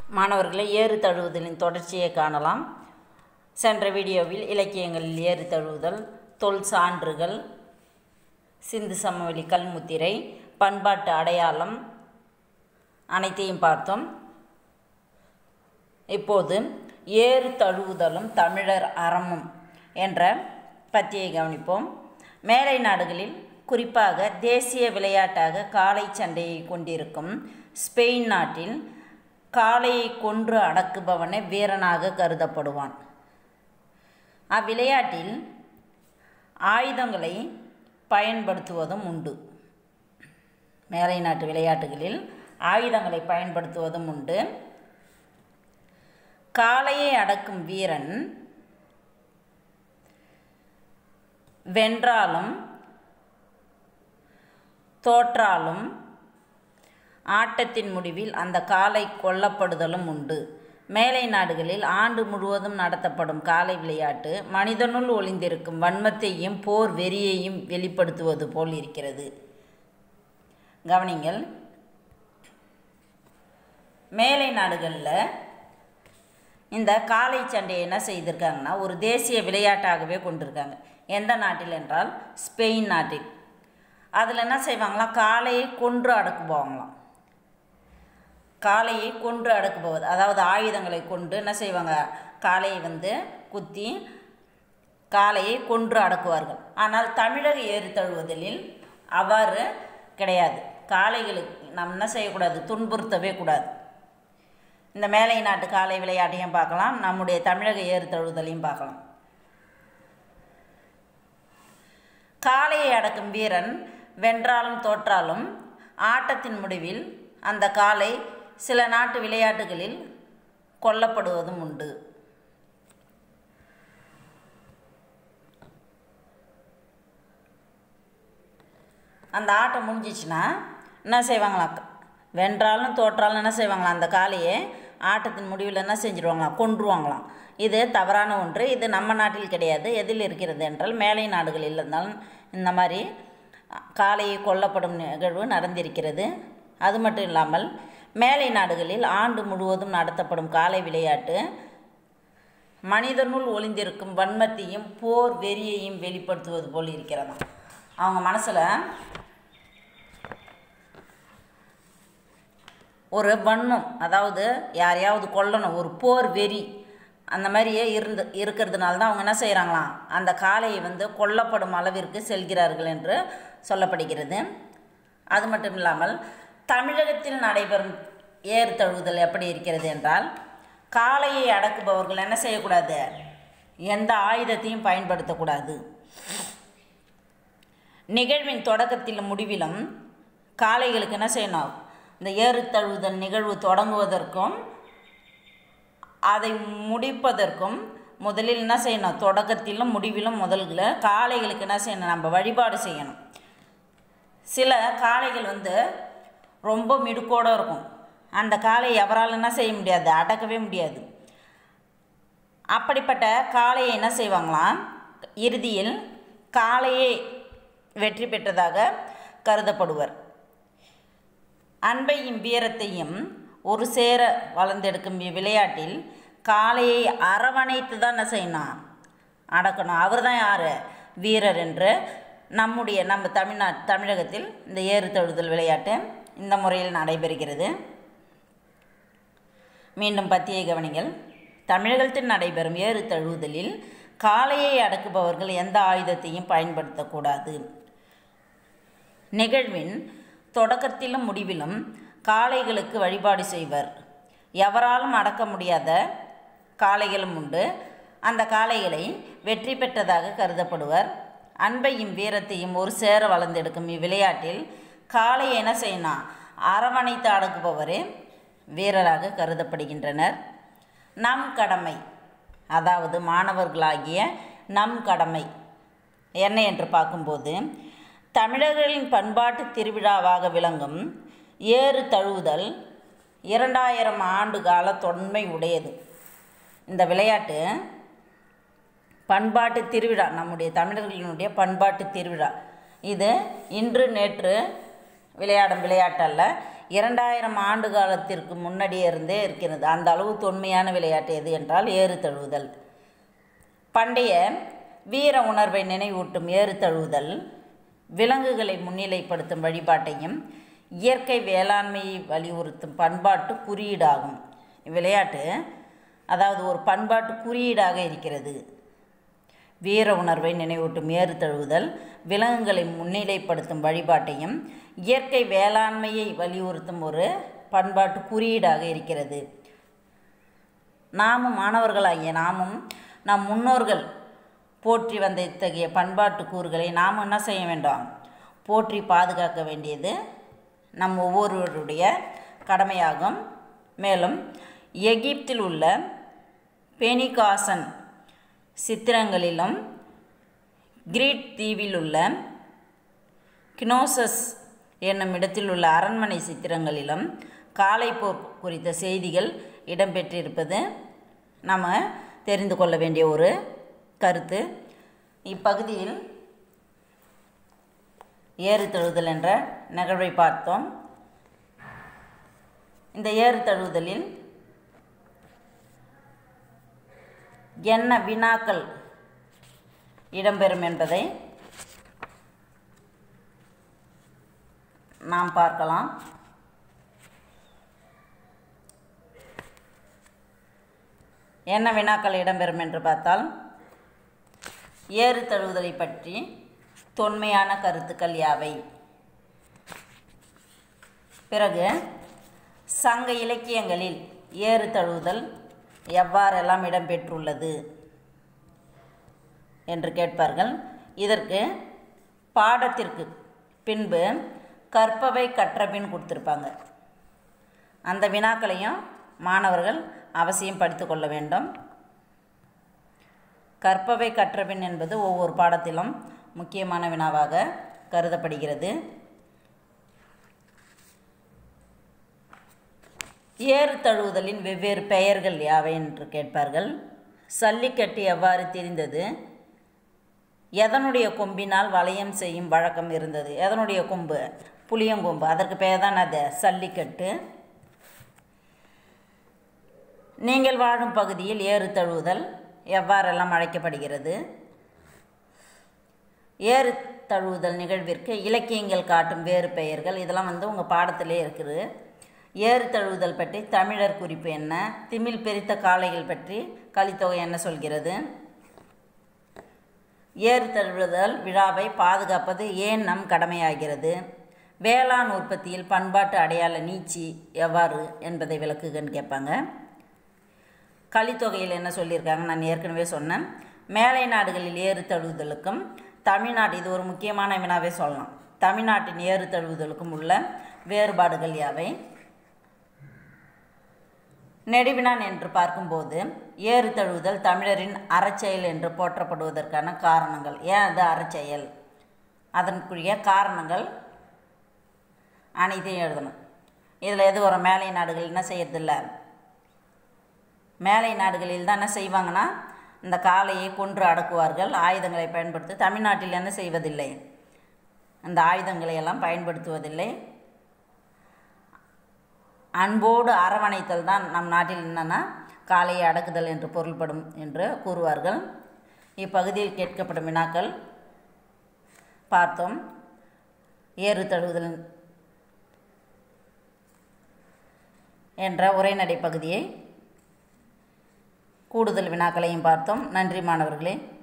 மாணவர்களை ஏறு தழுவுதலின் தொடர்ச்சியை காணலாம் சென்ற வீடியோவில் இலக்கியங்களில் ஏறு தழுவுதல் தொல் சான்றுகள் சிந்து சமவெளி கல்முத்திரை பண்பாட்டு அடையாளம் அனைத்தையும் பார்த்தோம் இப்போது ஏறு தழுவுதலும் தமிழர் அறமும் என்ற பத்தியை கவனிப்போம் மேலை நாடுகளில் குறிப்பாக தேசிய விளையாட்டாக காளை சண்டையை கொண்டிருக்கும் ஸ்பெயின் நாட்டில் காளையை கொன்று அடக்குபவனே வீரனாக கருதப்படுவான் அவ்விளையாட்டில் ஆயுதங்களை பயன்படுத்துவதும் உண்டு மேலை நாட்டு விளையாட்டுகளில் ஆயுதங்களை பயன்படுத்துவதும் உண்டு காளையை அடக்கும் வீரன் வென்றாலும் தோற்றாலும் ஆட்டத்தின் முடிவில் அந்த காளை கொல்லப்படுதலும் உண்டு மேலை நாடுகளில் ஆண்டு முழுவதும் நடத்தப்படும் காளை விளையாட்டு மனிதனுள் ஒளிந்திருக்கும் வன்மத்தையும் போர் வெறியையும் வெளிப்படுத்துவது போல் இருக்கிறது கவனிங்கள் மேலை நாடுகளில் இந்த காளை சண்டையை என்ன செய்திருக்காங்கன்னா ஒரு தேசிய விளையாட்டாகவே கொண்டிருக்காங்க எந்த நாட்டில் என்றால் ஸ்பெயின் நாட்டில் அதில் என்ன செய்வாங்களாம் காளையை கொன்று அடக்குவாங்களாம் காளையை கொன்று அடக்குபவது அதாவது ஆயுதங்களை கொண்டு என்ன செய்வாங்க காளையை வந்து குத்தி காளையை கொன்று அடக்குவார்கள் ஆனால் தமிழக ஏறு தழுவுதலில் அவ்வாறு கிடையாது காளைகளுக்கு நாம் என்ன செய்யக்கூடாது துன்புறுத்தவே கூடாது இந்த மேலை நாட்டு காளை விளையாட்டையும் பார்க்கலாம் நம்முடைய தமிழக ஏறு தழுவுதலையும் பார்க்கலாம் காளையை அடக்கும் வீரன் வென்றாலும் தோற்றாலும் ஆட்டத்தின் முடிவில் அந்த காளை சில நாட்டு விளையாட்டுகளில் கொல்லப்படுவதும் உண்டு அந்த ஆட்டம் முடிஞ்சிச்சுன்னா என்ன செய்வாங்களாம் வென்றாலும் தோற்றாலும் என்ன செய்வாங்களாம் அந்த காளையை ஆட்டத்தின் முடிவில் என்ன செஞ்சுருவாங்களாம் கொன்றுவாங்களாம் இது தவறான ஒன்று இது நம்ம நாட்டில் கிடையாது எதில் இருக்கிறது என்றால் மேலை நாடுகளில் இருந்தாலும் இந்த மாதிரி காளையை கொல்லப்படும் நிகழ்வு நடந்திருக்கிறது அது மட்டும் இல்லாமல் மேலை நாடுகளில் ஆண்டு முழுவதும் நடத்தப்படும் காளை விளையாட்டு மனிதனுள் ஒளிந்திருக்கும் வன்மத்தையும் போர் வெறியையும் வெளிப்படுத்துவது போல் இருக்கிறதாம் அவங்க மனசில் ஒரு வன்மம் அதாவது யாரையாவது கொல்லணும் ஒரு போர் வெறி அந்த மாதிரியே இருந்து இருக்கிறதுனால தான் அவங்க என்ன செய்கிறாங்களாம் அந்த காளையை வந்து கொல்லப்படும் அளவிற்கு செல்கிறார்கள் என்று சொல்லப்படுகிறது அது மட்டும் இல்லாமல் தமிழகத்தில் நடைபெறும் ஏர் தழுவுதல் எப்படி இருக்கிறது என்றால் காளையை அடக்குபவர்கள் என்ன செய்யக்கூடாது எந்த ஆயுதத்தையும் பயன்படுத்தக்கூடாது நிகழ்வின் தொடக்கத்திலும் முடிவிலும் காளைகளுக்கு என்ன செய்யணும் இந்த ஏறு தழுவுதல் நிகழ்வு தொடங்குவதற்கும் அதை முடிப்பதற்கும் முதலில் என்ன செய்யணும் தொடக்கத்திலும் முடிவிலும் முதல்ல காளைகளுக்கு என்ன செய்யணும் நம்ம வழிபாடு செய்யணும் சில காளைகள் வந்து ரொம்ப மிடுக்கோடு இருக்கும் அந்த காளை எவரால் என்ன செய்ய முடியாது அடக்கவே முடியாது அப்படிப்பட்ட காளையை என்ன செய்வாங்களாம் இறுதியில் காளையே வெற்றி பெற்றதாக கருதப்படுவர் அன்பையும் வீரத்தையும் ஒரு சேர வளர்ந்தெடுக்கும் இவ்விளையாட்டில் காளையை அரவணைத்து தான் என்ன செய்யணும் அடக்கணும் அவர் தான் யார் வீரர் என்று நம்முடைய நம்ம தமிழ்நாட் தமிழகத்தில் இந்த ஏறு தழுதல் விளையாட்டு இந்த முறையில் நடைபெறுகிறது மீண்டும் பத்தியை கவனிங்கள் தமிழகத்தில் நடைபெறும் ஏறு தழுவுதலில் காளையை அடக்குபவர்கள் எந்த ஆயுதத்தையும் பயன்படுத்தக்கூடாது நிகழ்வின் தொடக்கத்திலும் முடிவிலும் காளைகளுக்கு வழிபாடு செய்வர் எவராலும் அடக்க முடியாத காளைகளும் உண்டு அந்த காளைகளை வெற்றி பெற்றதாக கருதப்படுவர் அன்பையும் வீரத்தையும் ஒரு சேர வளர்ந்தெடுக்கும் இவ்விளையாட்டில் காளை என்ன செய்யணும் அரவணைத்து அடக்குபவரே வீரராக கருதப்படுகின்றனர் நம் கடமை அதாவது மாணவர்களாகிய நம் கடமை என்ன என்று பார்க்கும்போது தமிழர்களின் பண்பாட்டு திருவிழாவாக விளங்கும் ஏறு தழுவுதல் இரண்டாயிரம் ஆண்டு கால தொன்மை உடையது இந்த விளையாட்டு பண்பாட்டு திருவிழா நம்முடைய தமிழர்களினுடைய பண்பாட்டு திருவிழா இது இன்று நேற்று விளையாடும் விளையாட்டல்ல இரண்டாயிரம் ஆண்டு காலத்திற்கு முன்னாடியே இருந்தே இருக்கிறது அந்த அளவு தொன்மையான விளையாட்டு எது என்றால் ஏறு தழுவுதல் பண்டைய வீர உணர்வை நினைவூட்டும் ஏறு தழுவுதல் விலங்குகளை முன்னிலைப்படுத்தும் வழிபாட்டையும் இயற்கை வேளாண்மையை வலியுறுத்தும் பண்பாட்டு குறியீடாகும் இவ்விளையாட்டு அதாவது ஒரு பண்பாட்டு குறியீடாக இருக்கிறது வீர உணர்வை நினைவூட்டும் ஏறு தழுவுதல் விலங்குகளை முன்னிலைப்படுத்தும் வழிபாட்டையும் இயற்கை வேளாண்மையை வலியுறுத்தும் ஒரு பண்பாட்டு குறியீடாக இருக்கிறது நாமும் மாணவர்களாகிய நாமும் நம் முன்னோர்கள் போற்றி வந்த இத்தகைய பண்பாட்டு கூறுகளை நாம் என்ன செய்ய வேண்டும் போற்றி பாதுகாக்க வேண்டியது நம் ஒவ்வொருவருடைய கடமையாகும் மேலும் எகிப்தில் உள்ள பெனிகாசன் சித்திரங்களிலும் கிரீட் தீவில் உள்ள கினோசஸ் என்னும் இடத்தில் உள்ள அரண்மனை சித்திரங்களிலும் காளை போர் குறித்த செய்திகள் இடம்பெற்றிருப்பது நம்ம தெரிந்து கொள்ள வேண்டிய ஒரு கருத்து இப்பகுதியில் ஏறு தழுவுதல் என்ற நிகழ்வை பார்த்தோம் இந்த ஏறு தழுவுதலில் என்ன வினாக்கள் இடம்பெறும் என்பதை நாம் பார்க்கலாம் என்ன வினாக்கள் இடம்பெறும் என்று பார்த்தால் ஏறு தழுவுதலை பற்றி தொன்மையான கருத்துக்கள் யாவை பிறகு சங்க இலக்கியங்களில் ஏறு தழுவுதல் எவ்வாறெல்லாம் இடம்பெற்றுள்ளது என்று கேட்பார்கள் இதற்கு பாடத்திற்கு பின்பு கற்பவை கற்றபின் கொடுத்துருப்பாங்க அந்த வினாக்களையும் மாணவர்கள் அவசியம் படித்து கொள்ள வேண்டும் கற்பவை கற்றபின் என்பது ஒவ்வொரு பாடத்திலும் முக்கியமான வினாவாக கருதப்படுகிறது ஏறு தழுவுதலின் வெவ்வேறு பெயர்கள் யாவை என்று கேட்பார்கள் சல்லிக்கட்டு எவ்வாறு தெரிந்தது எதனுடைய கொம்பினால் வளையம் செய்யும் வழக்கம் இருந்தது எதனுடைய கொம்பு புளியங்கொம்பு அதற்கு பெயர் தான் அது சல்லிக்கட்டு நீங்கள் வாழும் பகுதியில் ஏறு தழுவுதல் எவ்வாறெல்லாம் அழைக்கப்படுகிறது ஏறு தழுவுதல் நிகழ்விற்கு இலக்கியங்கள் காட்டும் வேறு பெயர்கள் இதெல்லாம் வந்து உங்கள் பாடத்திலே இருக்குது ஏறு தழுவுதல் பற்றி தமிழர் குறிப்பு என்ன திமில் பிரித்த காளைகள் பற்றி கலித்தொகை என்ன சொல்கிறது ஏறு தழுவுதல் விழாவை பாதுகாப்பது ஏன் நம் கடமையாகிறது வேளாண் உற்பத்தியில் பண்பாட்டு அடையாள நீச்சி எவ்வாறு என்பதை விளக்குகன்னு கேட்பாங்க கலித்தொகையில் என்ன சொல்லியிருக்காங்க நான் ஏற்கனவே சொன்னேன் மேலை நாடுகளில் ஏறு தழுவுதலுக்கும் தமிழ்நாடு இது ஒரு முக்கியமான வினாவே சொல்லலாம் தமிழ்நாட்டின் ஏறு தழுவுதலுக்கும் உள்ள வேறுபாடுகள் யாவை நெடுவினான் என்று பார்க்கும்போது ஏறு தழுவுதல் தமிழரின் அறச்செயல் என்று போற்றப்படுவதற்கான காரணங்கள் ஏன் அது அறச்செயல் அதற்குரிய காரணங்கள் அனைத்தையும் எழுதணும் இதில் எது வரும் மேலை நாடுகள் என்ன செய்யறதில்ல மேலை நாடுகளில் தான் என்ன செய்வாங்கன்னா இந்த காளையை கொன்று அடக்குவார்கள் ஆயுதங்களை பயன்படுத்தி தமிழ்நாட்டில் என்ன செய்வதில்லை அந்த ஆயுதங்களை எல்லாம் பயன்படுத்துவதில்லை அன்போடு அரவணைத்தல் தான் நம் நாட்டில் என்னென்னா காளையை அடக்குதல் என்று பொருள்படும் என்று கூறுவார்கள் இப்பகுதியில் கேட்கப்படும் வினாக்கள் பார்த்தோம் ஏறு தழுவுதல் என்ற உரைநடை பகுதியை கூடுதல் வினாக்களையும் பார்த்தோம் நன்றி மாணவர்களே